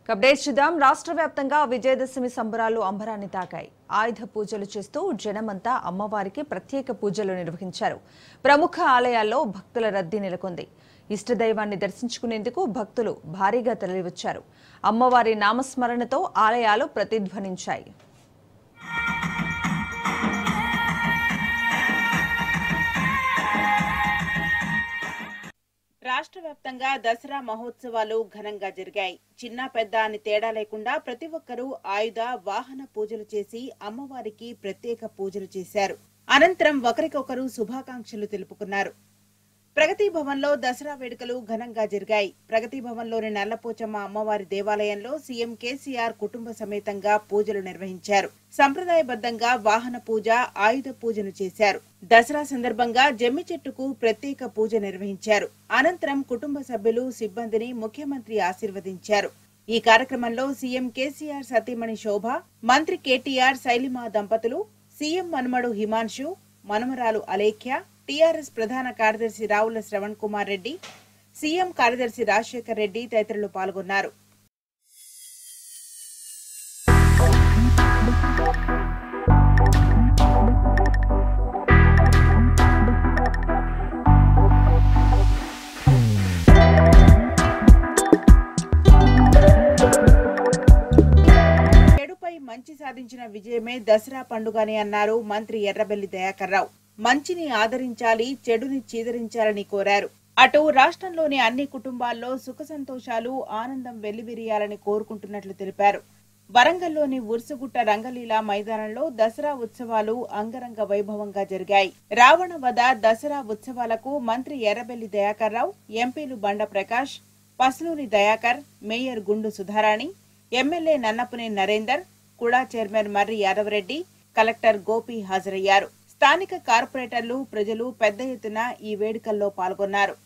update చూద్దాం రాష్ట్ర వ్యాప్తంగా విజయదశమి సంబరాలు అంబరాన్ని తాకాయి ఆయుధ పూజలు చేస్తూ జనమంతా అమ్మవారికి ప్రత్యేక పూజలు నిర్వహించారు ప్రముఖ ఆలయాల్లో భక్తుల రద్దీ నెలకొంది ఇష్టదైవాన్ని దర్శించుకునేందుకు భక్తులు భారీగా తరలివచ్చారు అమ్మవారి నామస్మరణతో ఆలయాలు ప్రతిధ్వనించాయి రాష్ట్ర వ్యాప్తంగా దసరా మహోత్సవాలు ఘనంగా జరిగాయి చిన్న పెద్ద అని తేడా లేకుండా ప్రతి ఒక్కరూ ఆయుధ వాహన పూజలు చేసి అమ్మవారికి ప్రత్యేక పూజలు చేశారు అనంతరం ఒకరికొకరు శుభాకాంక్షలు తెలుపుకున్నారు ప్రగతి భవన్లో దసరా వేడుకలు ఘనంగా జరిగాయి ప్రగతి భవన్లోని నల్లపోచమ్మ అమ్మవారి దేవాలయంలో సీఎం కేసీఆర్ కుటుంబ సమేతంగా పూజలు నిర్వహించారు సంప్రదాయబద్ధంగా వాహన పూజ ఆయుధ పూజను చేశారు దసరా సందర్భంగా జమ్మి చెట్టుకు ప్రత్యేక పూజ నిర్వహించారు అనంతరం కుటుంబ సభ్యులు సిబ్బందిని ముఖ్యమంత్రి ఆశీర్వదించారు ఈ కార్యక్రమంలో సీఎం కేసీఆర్ సతీమణి శోభ మంత్రి కేటీఆర్ శైలిమా దంపతులు సీఎం మనుమడు హిమాంశు మనుమరాలు అలేఖ్య టీఆర్ఎస్ ప్రధాన కార్యదర్శి రావుల శ్రవణ్ కుమార్ రెడ్డి సీఎం కార్యదర్శి రాజశేఖర్ రెడ్డి తదితరులు పాల్గొన్నారు చెడుపై మంచి సాధించిన విజయమే దసరా పండుగ అని అన్నారు మంత్రి ఎర్రబెల్లి దయాకర్ రావు మంచిని ఆదరించాలి చెడుని చీదరించాలని కోరారు అటు రాష్ట్రంలోని అన్ని కుటుంబాల్లో సుఖ సంతోషాలు ఆనందం వెల్లివిరియాలని కోరుకుంటున్నట్లు తెలిపారు వరంగల్లోని ఉర్సుగుట్ట రంగలీలా మైదానంలో దసరా ఉత్సవాలు అంగరంగ వైభవంగా జరిగాయి రావణ వధ దసరా ఉత్సవాలకు మంత్రి ఎర్రబెల్లి దయాకర్ రావు ఎంపీలు బండ ప్రకాష్ పసులూరి దయాకర్ మేయర్ గుండు Sudharani MLA Nannapuneni Narender KUDA chairman Marri Yadava Reddy collector Gopi హాజరయ్యారు స్థానిక కార్పొరేటర్లు ప్రజలు పెద్ద ఎత్తున ఈ వేడుకల్లో పాల్గొన్నారు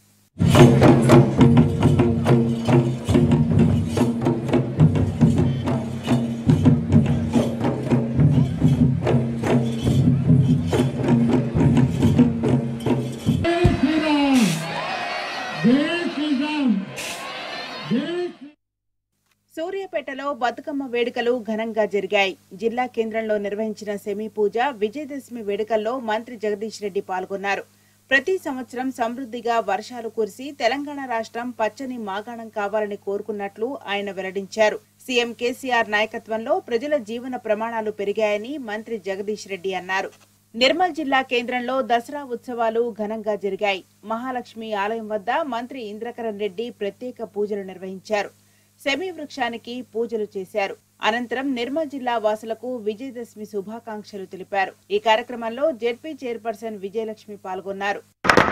శ్రీరామ్ జై శ్రీరామ్ జై శ్రీ సూర్యాపేటలో బతుకమ్మ వేడుకలు ఘనంగా జరిగాయి జిల్లా కేంద్రంలో నిర్వహించిన సెమీ పూజ విజయదశమి వేడుకల్లో మంత్రి జగదీష్ రెడ్డి పాల్గొన్నారు ప్రతి సంవత్సరం సమృద్ధిగా వర్షాలు కురిసి తెలంగాణ రాష్ట్రం పచ్చని మాగాణం కావాలని కోరుకున్నట్లు ఆయన వెల్లడించారు సీఎం కేసీఆర్ నాయకత్వంలో ప్రజల జీవన ప్రమాణాలు పెరిగాయని మంత్రి జగదీష్ రెడ్డి అన్నారు నిర్మల్ జిల్లా కేంద్రంలో దసరా ఉత్సవాలు ఘనంగా జరిగాయి మహాలక్ష్మి ఆలయం వద్ద మంత్రి ఇంద్రకరణ్ రెడ్డి ప్రత్యేక పూజలు నిర్వహించారు సెమీ వృక్షానికి పూజలు చేశారు అనంతరం నిర్మల్ జిల్లా వాసులకు విజయదశమి శుభాకాంక్షలు తెలిపారు ఈ కార్యక్రమంలో జెడ్పీ చైర్పర్సన్ విజయలక్ష్మి పాల్గొన్నారు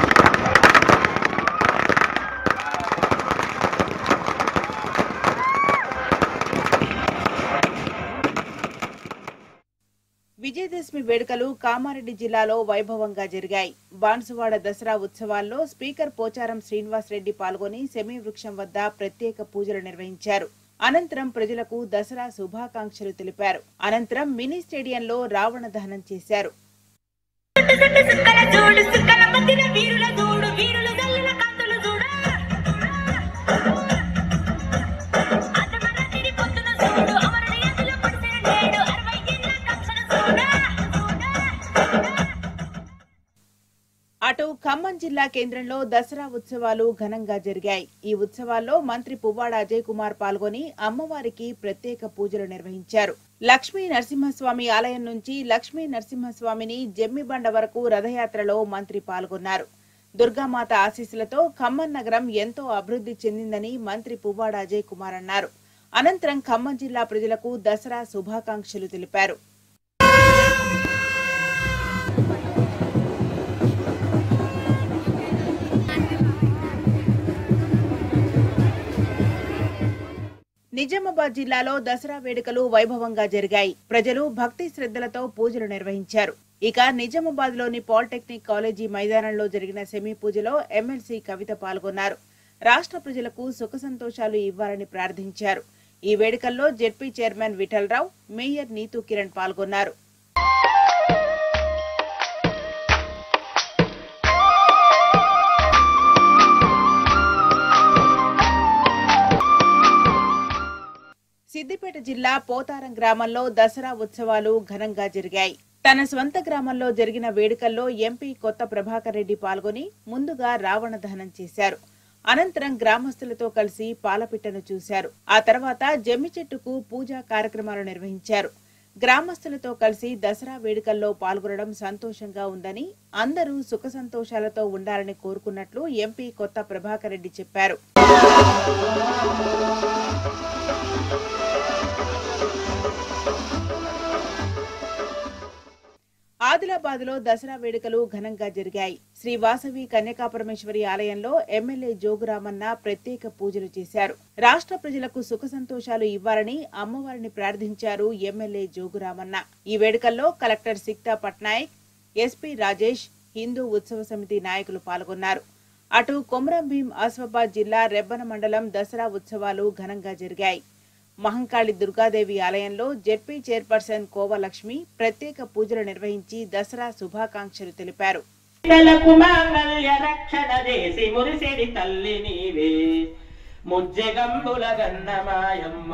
విజయదశమి వేడుకలు కామారెడ్డి జిల్లాలో వైభవంగా జరిగాయి బాన్సువాడ దసరా ఉత్సవాల్లో స్పీకర్ పోచారం శ్రీనివాస్ రెడ్డి పాల్గొని సెమీ వృక్షం వద్ద ప్రత్యేక పూజలు నిర్వహించారు అనంతరం ప్రజలకు దసరా శుభాకాంక్షలు తెలిపారు అనంతరం మినీ స్టేడియంలో రావణ దహనం చేశారు సుట్టు సుక్కల చూడు సుక్కల మధ్యన వీరుల చూడు వీరుల జల్లుల కంతులు చూడ అతమరతిని పొద్దున చూడు అమరుని ఎదుల పొడిసిన నేడు అరవై ఏళ్ళ కక్షణ చూడ అటు ఖమ్మం జిల్లా కేంద్రంలో దసరా ఉత్సవాలు ఘనంగా జరిగాయి ఈ ఉత్సవాల్లో మంత్రి పువ్వాడ అజయ్ కుమార్ పాల్గొని అమ్మవారికి ప్రత్యేక పూజలు నిర్వహించారు లక్ష్మీ నరసింహస్వామి ఆలయం నుంచి లక్ష్మీ నరసింహస్వామిని జమ్మిబండ వరకు రథయాత్రలో మంత్రి పాల్గొన్నారు దుర్గామాత ఆశీస్సులతో ఖమ్మం నగరం ఎంతో అభివృద్ధి చెందిందని మంత్రి పువ్వాడ అజయ్ కుమార్ అన్నారు అనంతరం ఖమ్మం జిల్లా ప్రజలకు దసరా శుభాకాంక్షలు తెలిపారు నిజామాబాద్ జిల్లాలో దసరా వేడుకలు వైభవంగా జరిగాయి ప్రజలు భక్తి శ్రద్ధలతో పూజలు నిర్వహించారు ఇక నిజామాబాద్ లోని పాలిటెక్నిక్ కాలేజీ మైదానంలో జరిగిన సెమీ పూజలో ఎమ్మెల్సీ కవిత పాల్గొన్నారు రాష్ట్ర ప్రజలకు సుఖ సంతోషాలు ఇవ్వాలని ప్రార్థించారు ఈ వేడుకల్లో ZP chairman Vithalarao mayor Neetu Kiran పాల్గొన్నారు సిద్దిపేట జిల్లా పోతారం గ్రామంలో దసరా ఉత్సవాలు ఘనంగా జరిగాయి తన స్వంత గ్రామంలో జరిగిన వేడుకల్లో ఎంపీ కొత్త ప్రభాకర్ రెడ్డి పాల్గొని ముందుగా రావణ దహనం చేశారు అనంతరం గ్రామస్తులతో కలిసి పాలపిట్టను చూశారు ఆ తర్వాత జమ్మి చెట్టుకు పూజా కార్యక్రమాలు నిర్వహించారు గ్రామస్తులతో కలిసి దసరా వేడుకల్లో పాల్గొనడం సంతోషంగా ఉందని అందరూ సుఖ సంతోషాలతో ఉండాలని కోరుకున్నట్లు ఎంపీ కొత్త ప్రభాకర్ రెడ్డి చెప్పారు ఆదిలాబాద్ లో దసరా వేడుకలు ఘనంగా జరిగాయి శ్రీ వాసవి కన్యకాపరమేశ్వరి ఆలయంలో ఎమ్మెల్యే జోగురామన్న ప్రత్యేక పూజలు చేశారు రాష్ట్ర ప్రజలకు సుఖ సంతోషాలు ఇవ్వాలని అమ్మవారిని ప్రార్థించారు ఎమ్మెల్యే జోగురామన్న ఈ వేడుకల్లో కలెక్టర్ సిక్తా పట్నాయక్ ఎస్పీ రాజేష్ హిందూ ఉత్సవ సమితి నాయకులు పాల్గొన్నారు అటు కొమరం భీం ఆసిఫాబాద్ జిల్లా రెబ్బన మండలం దసరా ఉత్సవాలు ఘనంగా జరిగాయి మహంకాళి దుర్గాదేవి ఆలయంలో జెడ్పీ చైర్పర్సన్ కోవలక్ష్మి ప్రత్యేక పూజలు నిర్వహించి దసరా శుభాకాంక్షలు తెలిపారు పిల్లలకు మాంగళ్య రక్షణ చేసి మురిసిడి తల్లి నీవే ముజ్జగంబుల గన్నమాయమ్మ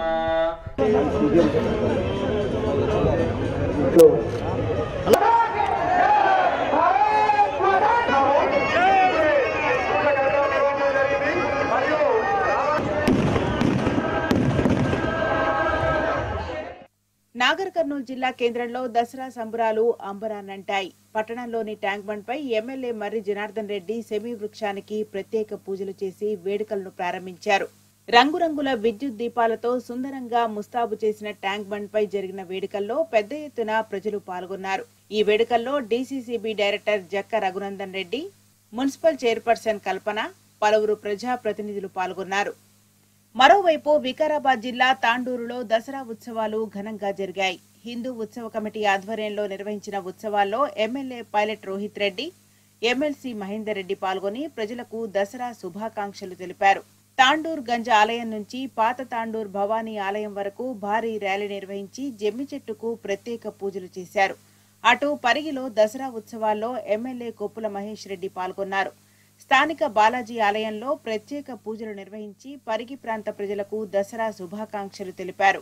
నాగర్ కర్నూలు జిల్లా కేంద్రంలో దసరా సంబరాలు అంబరాన్నంటాయి పట్టణంలోని ట్యాంక్ బండ్ పై ఎమ్మెల్యే మర్రి జనార్దన్ రెడ్డి సెమీ వృక్షానికి ప్రత్యేక పూజలు చేసి వేడుకలను ప్రారంభించారు రంగురంగుల విద్యుత్ దీపాలతో సుందరంగా ముస్తాబు చేసిన ట్యాంక్ బండ్ పై జరిగిన వేడుకల్లో పెద్ద ఎత్తున ప్రజలు పాల్గొన్నారు ఈ వేడుకల్లో DCCB director Jakka Raghunandan Reddy municipal chairperson Kalpana పలువురు ప్రజా ప్రతినిధులు పాల్గొన్నారు మరోవైపు వికారాబాద్ జిల్లా తాండూరులో దసరా ఉత్సవాలు ఘనంగా జరిగాయి హిందూ ఉత్సవ కమిటీ ఆధ్వర్యంలో నిర్వహించిన ఉత్సవాల్లో MLA Pilot Rohit Reddy MLC Mahender Reddy పాల్గొని ప్రజలకు దసరా శుభాకాంక్షలు తెలిపారు తాండూర్ గంజ ఆలయం నుంచి పాత తాండూర్ భవానీ ఆలయం వరకు భారీ ర్యాలీ నిర్వహించి జమ్మి చెట్టుకు ప్రత్యేక పూజలు చేశారు అటు పరిగిలో దసరా ఉత్సవాల్లో ఎమ్మెల్యే కొప్పుల మహేష్ రెడ్డి పాల్గొన్నారు స్థానిక బాలాజీ ఆలయంలో ప్రత్యేక పూజలు నిర్వహించి పరిగి ప్రాంత ప్రజలకు దసరా శుభాకాంక్షలు తెలిపారు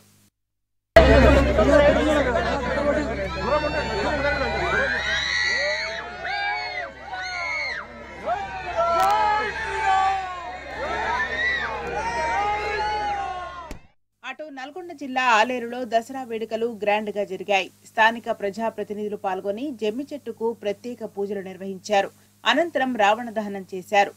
అటు నల్గొండ జిల్లా ఆలేరులో దసరా వేడుకలు గ్రాండ్ గా జరిగాయి స్థానిక ప్రజా ప్రతినిధులు పాల్గొని జమ్మి చెట్టుకు ప్రత్యేక పూజలు నిర్వహించారు అనంతరం రావణ దహనం చేశారు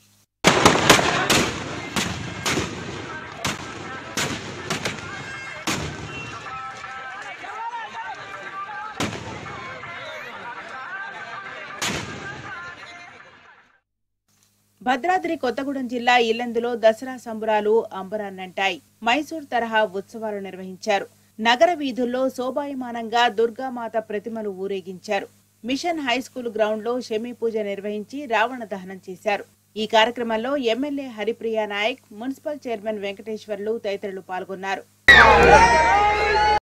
భద్రాద్రి కొత్తగూడెం జిల్లా ఇల్లందులో దసరా సంబరాలు అంబరాన్నంటాయి మైసూర్ తరహా ఉత్సవాలు నిర్వహించారు నగర వీధుల్లో శోభాయమానంగా దుర్గామాత ప్రతిమను ఊరేగించారు మిషన్ హై స్కూల్ గ్రౌండ్ లో షమీ పూజ నిర్వహించి రావణ దహనం చేశారు ఈ కార్యక్రమంలో MLA Haripriya Naik municipal chairman Venkateswarlu తదితరులు పాల్గొన్నారు